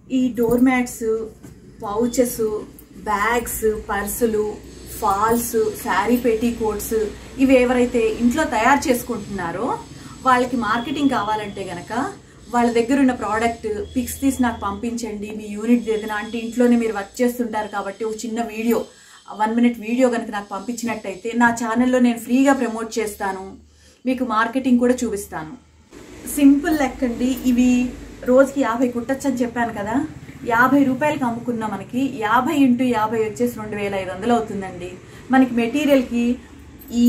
ఈ door mats pouches bags పర్సులు falls saree petticoats ఇవి ఎవరైతే ఇంట్లో తయారు చేసుకుంటున్నారో వాళ్ళకి మార్కెటింగ్ కావాలంటే గనక వాళ్ళ దగ్గర ఉన్న ప్రోడక్ట్ పిక్స్ తీసి నాకు పంపించండి మీ యూనిట్ దగ్గర అంటే ఇంట్లోనే మీరు వర్క్ చేస్తుంటారు కాబట్టి ఒక చిన్న వీడియో వన్ మినిట్ వీడియో కనుక నాకు పంపించినట్టయితే నా ఛానల్లో నేను ఫ్రీగా ప్రమోట్ చేస్తాను మీకు మార్కెటింగ్ కూడా చూపిస్తాను సింపుల్ లెక్కండి ఇవి రోజుకి యాభై కుట్టచ్చు అని చెప్పాను కదా యాభై రూపాయలకి అమ్ముకున్న మనకి యాభై ఇంటూ యాభై వచ్చేసి రెండు వేల ఐదు వందలు అవుతుందండి మనకి మెటీరియల్కి ఈ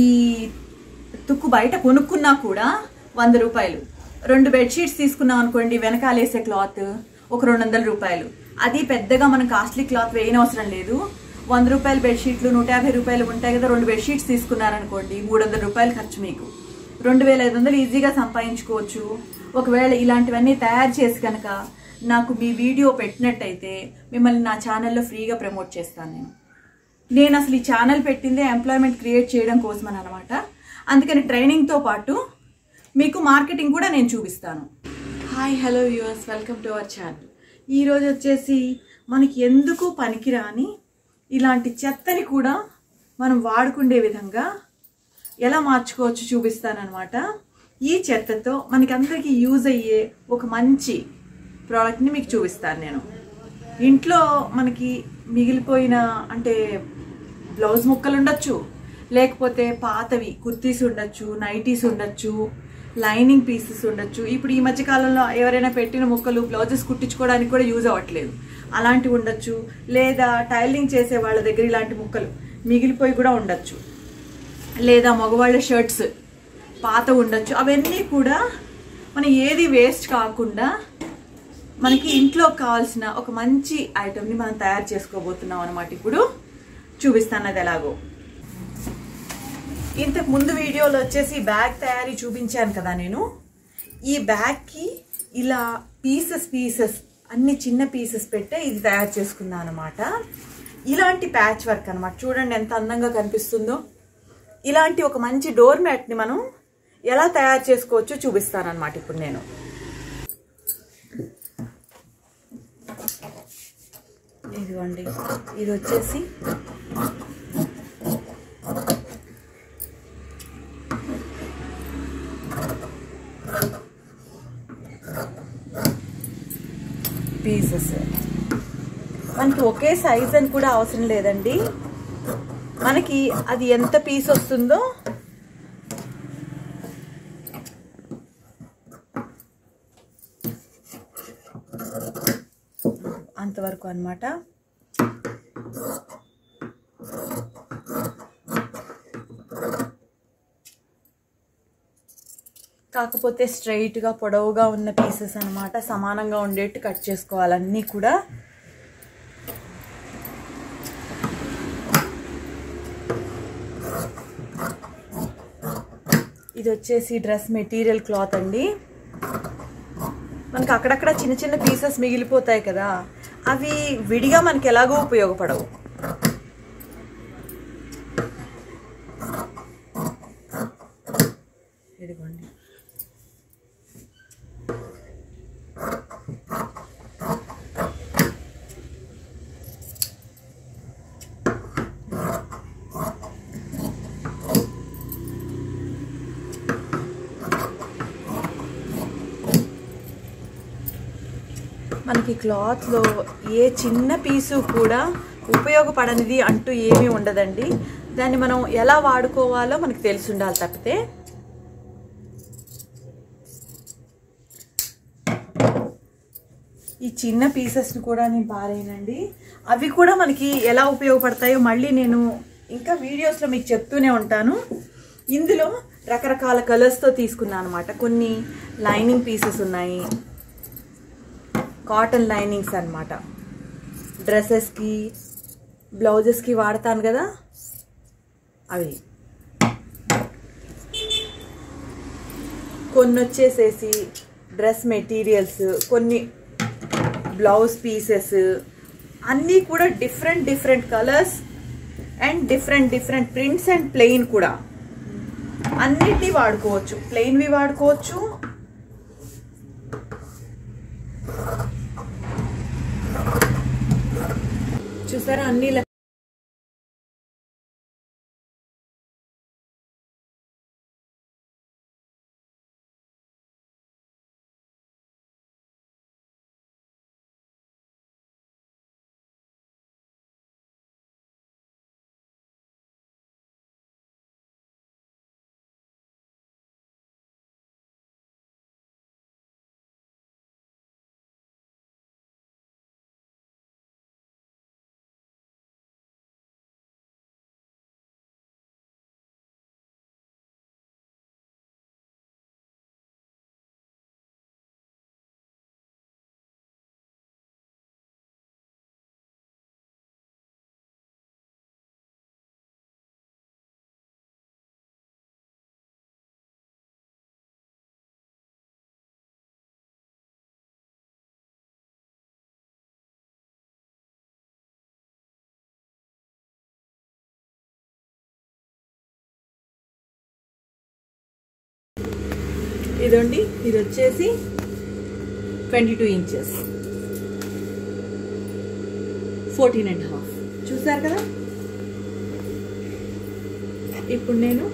తుక్కు బయట కొనుక్కున్నా కూడా వంద రూపాయలు రెండు బెడ్షీట్స్ తీసుకున్నాం అనుకోండి వెనకాల వేసే క్లాత్ ఒక రెండు వందల రూపాయలు అది పెద్దగా మనం కాస్ట్లీ క్లాత్ వేయనవసరం లేదు వంద రూపాయల బెడ్షీట్లు నూట యాభై రూపాయలు ఉంటాయి కదా రెండు బెడ్షీట్స్ తీసుకున్నారనుకోండి మూడు వందల రూపాయలు ఖర్చు మీకు రెండు వేల ఐదు వందలు ఈజీగా సంపాదించుకోవచ్చు ఒకవేళ ఇలాంటివన్నీ తయారు చేసి కనుక నాకు మీ వీడియో పెట్టినట్టయితే మిమ్మల్ని నా ఛానల్లో ఫ్రీగా ప్రమోట్ చేస్తాను నేను నేను అసలు ఈ ఛానల్ పెట్టిందే ఎంప్లాయ్మెంట్ క్రియేట్ చేయడం కోసం అని అనమాట అందుకని ట్రైనింగ్తో పాటు మీకు మార్కెటింగ్ కూడా నేను చూపిస్తాను హాయ్ హలో యూఎస్ వెల్కమ్ టు అవర్ ఛానల్ ఈరోజు వచ్చేసి మనకి ఎందుకు పనికిరాని ఇలాంటి చెత్తని కూడా మనం వాడుకునే విధంగా ఎలా మార్చుకోవచ్చు చూపిస్తానమాట ఈ చెత్తతో మనకి అందరికీ యూజ్ అయ్యే ఒక మంచి ప్రోడక్ట్ని మీకు చూపిస్తాను నేను ఇంట్లో మనకి మిగిలిపోయిన అంటే బ్లౌజ్ ముక్కలు ఉండొచ్చు లేకపోతే పాతవి కుర్తీస్ ఉండొచ్చు నైటీస్ ఉండొచ్చు లైనింగ్ పీసెస్ ఉండొచ్చు ఇప్పుడు ఈ మధ్య కాలంలో ఎవరైనా పెట్టిన ముక్కలు బ్లౌజెస్ కుట్టించుకోవడానికి కూడా యూజ్ అవ్వట్లేదు అలాంటివి ఉండొచ్చు లేదా టైలింగ్ చేసే వాళ్ళ దగ్గర ఇలాంటి ముక్కలు మిగిలిపోయి కూడా ఉండొచ్చు లేదా మగవాళ్ళ షర్ట్స్ పాత ఉండొచ్చు అవన్నీ కూడా మనం ఏది వేస్ట్ కాకుండా మనకి ఇంట్లో కావాల్సిన ఒక మంచి ఐటమ్ని మనం తయారు చేసుకోబోతున్నాం అనమాట ఇప్పుడు చూపిస్తాను అది ఎలాగో ఇంతకు ముందు వీడియోలో వచ్చేసి బ్యాగ్ తయారీ చూపించాను కదా నేను ఈ బ్యాగ్కి ఇలా పీసెస్ పీసెస్ అన్ని చిన్న పీసెస్ పెట్టే ఇది తయారు చేసుకున్నాను అనమాట ఇలాంటి ప్యాచ్ వర్క్ అనమాట చూడండి ఎంత అందంగా కనిపిస్తుందో ఇలాంటి ఒక మంచి డోర్ మ్యాట్ని మనం ఎలా తయారు చేసుకోవచ్చో చూపిస్తానమాట ఇప్పుడు నేను ఇదిగోండి ఇది వచ్చేసి పీసెస్ మనకి ఒకే సైజ్ అని కూడా అవసరం లేదండి మనకి అది ఎంత పీస్ వస్తుందో అంతవరకు అనమాట కాకపోతే స్ట్రైట్గా పొడవుగా ఉన్న పీసెస్ అనమాట సమానంగా ఉండేట్టు కట్ చేసుకోవాలన్నీ కూడా ఇది వచ్చేసి డ్రెస్ మెటీరియల్ క్లాత్ అండి మనకి అక్కడక్కడ చిన్న చిన్న పీసెస్ మిగిలిపోతాయి కదా అవి విడిగా మనకి ఎలాగో ఉపయోగపడవు ఇదిగోండి మనకి క్లాత్లో ఏ చిన్న పీసు కూడా ఉపయోగపడనిది అంటూ ఏమీ ఉండదండి దాన్ని మనం ఎలా వాడుకోవాలో మనకి తెలిసి ఉండాలి తప్పితే ఈ చిన్న పీసెస్ని కూడా నేను పారేయనండి అవి కూడా మనకి ఎలా ఉపయోగపడతాయో మళ్ళీ నేను ఇంకా వీడియోస్లో మీకు చెప్తూనే ఉంటాను ఇందులో రకరకాల కలర్స్తో తీసుకున్నాను అనమాట కొన్ని లైనింగ్ పీసెస్ ఉన్నాయి కాటన్ లైనింగ్స్ అనమాట డ్రెస్సెస్కి బ్లౌజెస్కి వాడతాను కదా అవి కొన్ని వచ్చేసేసి డ్రెస్ మెటీరియల్స్ కొన్ని బ్లౌజ్ పీసెస్ అన్నీ కూడా different different colours and different different prints and plain కూడా అన్నిటినీ వాడుకోవచ్చు ప్లెయిన్వి వాడుకోవచ్చు చూసారా అన్ని ఇలా ఇదండి ఇది వచ్చేసి twenty two inches fourteen and half చూసారు కదా ఇప్పుడు నేను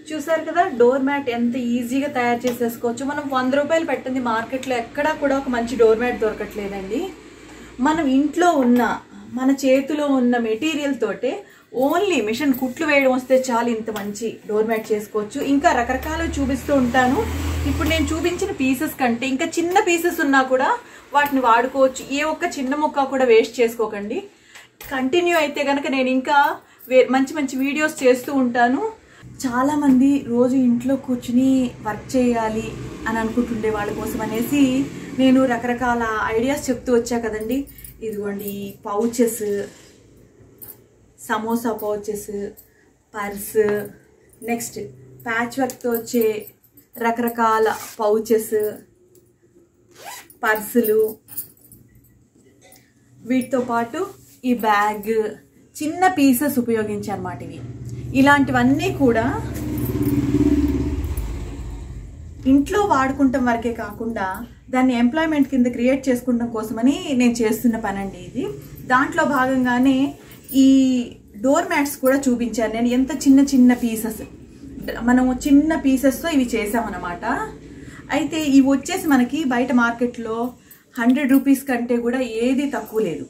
చూసారు కదా డోర్ మ్యాట్ ఎంత ఈజీగా తయారు చేసేసుకోవచ్చు మనం వంద రూపాయలు పెట్టింది మార్కెట్లో ఎక్కడా కూడా ఒక మంచి డోర్ మ్యాట్ దొరకట్లేదండి మనం ఇంట్లో ఉన్న మన చేతిలో ఉన్న మెటీరియల్ తోటే ఓన్లీ మిషన్ కుట్లు వేయడం వస్తే చాలు ఇంత మంచి డోర్ మ్యాట్ చేసుకోవచ్చు ఇంకా రకరకాలు చూపిస్తూ ఉంటాను ఇప్పుడు నేను చూపించిన పీసెస్ కంటే ఇంకా చిన్న పీసెస్ ఉన్నా కూడా వాటిని వాడుకోవచ్చు ఏ ఒక్క చిన్న ముక్క కూడా వేస్ట్ చేసుకోకండి కంటిన్యూ అయితే కనుక నేను ఇంకా వే- మంచి మంచి వీడియోస్ చేస్తూ ఉంటాను చాలా మంది రోజు ఇంట్లో కూర్చుని వర్క్ చేయాలి అని అనుకుంటుండే వాళ్ళ కోసం అనేసి నేను రకరకాల ఐడియాస్ చెప్తూ వచ్చా కదండి ఇదిగోండి pouches samosa pouches purse next patch వర్క్తో వచ్చే రకరకాల పౌచెస్ పర్సులు వీటితో పాటు ఈ బ్యాగ్ చిన్న పీసెస్ ఉపయోగించన్నమాట ఇవి ఇలాంటివన్నీ కూడా ఇంట్లో వాడుకుంటాం వరకే కాకుండా దాన్ని ఎంప్లాయ్మెంట్ కింద క్రియేట్ చేసుకుంటాం కోసమని నేను చేస్తున్న పని అండి ఇది దాంట్లో భాగంగానే ఈ డోర్ మ్యాట్స్ కూడా చూపించాను నేను ఎంత చిన్న చిన్న పీసెస్ మనము చిన్న పీసెస్తో ఇవి చేసామన్నమాట అయితే ఇవి వచ్చేసి మనకి బయట మార్కెట్లో హండ్రెడ్ రూపీస్ కంటే కూడా ఏది తక్కువ లేదు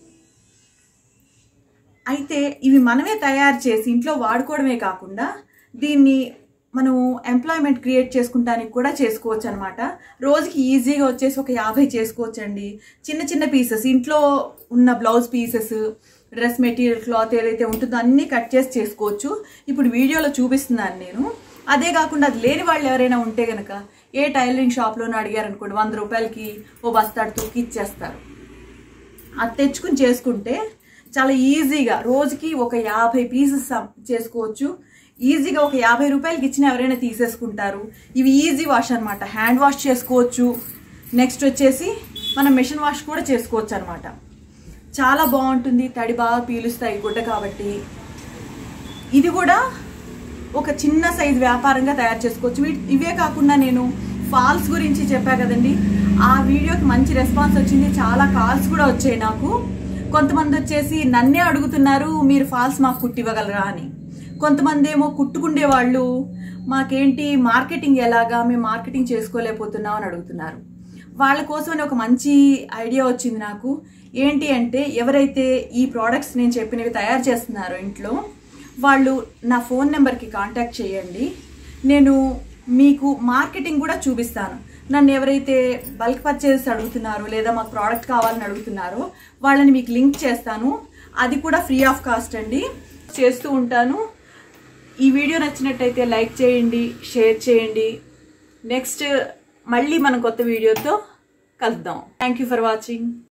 అయితే ఇవి మనమే తయారు చేసి ఇంట్లో వాడుకోవడమే కాకుండా దీన్ని మనం ఎంప్లాయ్మెంట్ క్రియేట్ చేసుకుంటానికి కూడా చేసుకోవచ్చు అనమాట రోజుకి ఈజీగా వచ్చేసి ఒక యాభై చేసుకోవచ్చు అండి చిన్న చిన్న పీసెస్ ఇంట్లో ఉన్న blouse pieces dress material cloth ఏదైతే ఉంటుందో అన్నీ కట్ చేసి చేసుకోవచ్చు ఇప్పుడు వీడియోలో చూపిస్తున్నాను నేను అదే కాకుండా అది లేని వాళ్ళు ఎవరైనా ఉంటే గనక ఏ టైలరింగ్ షాప్లోనూ అడిగారు అనుకోండి వంద రూపాయలకి ఓ బస్తాడు తూకి ఇచ్చేస్తారు అది తెచ్చుకుని చేసుకుంటే చాలా ఈజీగా రోజుకి ఒక యాభై పీసెస్ చేసుకోవచ్చు ఈజీగా ఒక యాభై రూపాయలకి ఇచ్చిన ఎవరైనా తీసేసుకుంటారు ఇవి ఈజీ వాష్ అనమాట హ్యాండ్ వాష్ చేసుకోవచ్చు నెక్స్ట్ వచ్చేసి మనం మిషన్ వాష్ కూడా చేసుకోవచ్చు అనమాట చాలా బాగుంటుంది తడి బాగా పీలుస్తాయి గుడ్డ కాబట్టి ఇది కూడా ఒక చిన్న సైజ్ వ్యాపారంగా తయారు చేసుకోవచ్చు వీ- ఇవే కాకుండా నేను ఫాల్స్ గురించి చెప్పా కదండి ఆ వీడియోకి మంచి రెస్పాన్స్ వచ్చింది చాలా కాల్స్ కూడా వచ్చాయి నాకు కొంతమంది వచ్చేసి నన్నే అడుగుతున్నారు మీరు ఫాల్స్ మాకు కుట్టివ్వగలరా అని కొంతమంది ఏమో కుట్టుకుండే వాళ్ళు మాకేంటి మార్కెటింగ్ ఎలాగా మేము మార్కెటింగ్ చేసుకోలేకపోతున్నాం అని అడుగుతున్నారు వాళ్ళ కోసమని ఒక మంచి ఐడియా వచ్చింది నాకు ఏంటి అంటే ఎవరైతే ఈ ప్రోడక్ట్స్ నేను చెప్పినవి తయారు చేస్తున్నారో ఇంట్లో వాళ్ళు నా ఫోన్ నెంబర్కి కాంటాక్ట్ చేయండి నేను మీకు మార్కెటింగ్ కూడా చూపిస్తాను నన్ను ఎవరైతే బల్క్ పర్చేస్ అడుగుతున్నారో లేదా మాకు ప్రోడక్ట్ కావాలని అడుగుతున్నారో వాళ్ళని మీకు లింక్ చేస్తాను అది కూడా ఫ్రీ ఆఫ్ కాస్ట్ అండి చేస్తూ ఉంటాను ఈ వీడియో నచ్చినట్టయితే లైక్ చేయండి షేర్ చేయండి నెక్స్ట్ మళ్ళీ మనం కొత్త వీడియోతో కలుద్దాం థ్యాంక్ యూ ఫర్ వాచింగ్